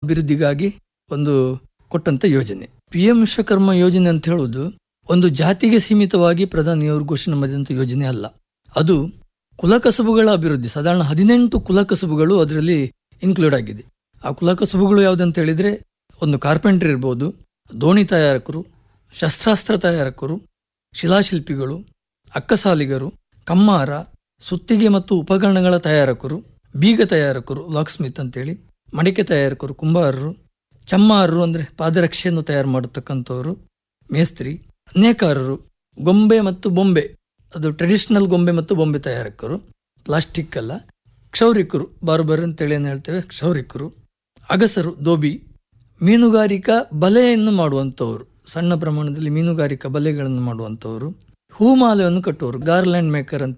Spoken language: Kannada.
ಅಭಿವೃದ್ಧಿಗಾಗಿ ಒಂದು ಕೊಟ್ಟಂತ ಯೋಜನೆ ಪಿ ಎಂ ವಿಶ್ವಕರ್ಮ ಯೋಜನೆ ಅಂತ ಹೇಳುವುದು ಒಂದು ಜಾತಿಗೆ ಸೀಮಿತವಾಗಿ ಪ್ರಧಾನಿಯವರು ಘೋಷಣೆ ಮಾಡಿದಂಥ ಯೋಜನೆ ಅಲ್ಲ ಅದು ಕುಲಕಸಬುಗಳ ಅಭಿವೃದ್ಧಿ ಸಾಧಾರಣ ಹದಿನೆಂಟು ಕುಲಕಸಬುಗಳು ಅದರಲ್ಲಿ ಇನ್ಕ್ಲೂಡ್ ಆಗಿದೆ ಆ ಕುಲಕಸಬುಗಳು ಯಾವುದಂತ ಹೇಳಿದ್ರೆ ಒಂದು ಕಾರ್ಪೆಂಟರ್ ಇರ್ಬೋದು ದೋಣಿ ತಯಾರಕರು ಶಸ್ತ್ರಾಸ್ತ್ರ ತಯಾರಕರು ಶಿಲಾಶಿಲ್ಪಿಗಳು ಅಕ್ಕಸಾಲಿಗರು ಕಮ್ಮಾರ ಸುತ್ತಿಗೆ ಮತ್ತು ಉಪಕರಣಗಳ ತಯಾರಕರು ಬೀಗ ತಯಾರಕರು ಲಾಕ್ ಸ್ಮಿತ್ ಅಂತೇಳಿ ಮಡಿಕೆ ತಯಾರಕರು ಕುಂಬಾರರು ಚಮ್ಮಾರರು ಅಂದರೆ ಪಾದರಕ್ಷೆಯನ್ನು ತಯಾರು ಮಾಡತಕ್ಕಂಥವ್ರು ಮೇಸ್ತ್ರಿ ನೇಕಾರರು ಗೊಂಬೆ ಮತ್ತು ಬೊಂಬೆ ಅದು ಟ್ರೆಡಿಷನಲ್ ಗೊಂಬೆ ಮತ್ತು ಬೊಂಬೆ ತಯಾರಕರು ಪ್ಲಾಸ್ಟಿಕ್ ಅಲ್ಲ ಕ್ಷೌರಿಕರು ಬಾರ್ಬರ್ ಅಂತೇಳಿ ಏನು ಹೇಳ್ತೇವೆ ಕ್ಷೌರಿಕರು ಅಗಸರು ದೋಬಿ ಮೀನುಗಾರಿಕಾ ಬಲೆಯನ್ನು ಮಾಡುವಂಥವ್ರು ಸಣ್ಣ ಪ್ರಮಾಣದಲ್ಲಿ ಮೀನುಗಾರಿಕಾ ಬಲೆಗಳನ್ನು ಮಾಡುವಂಥವ್ರು ಹೂಮಾಲೆಯನ್ನು ಕಟ್ಟುವವರು ಗಾರ್ಲ್ಯಾಂಡ್ ಮೇಕರ್ ಅಂತ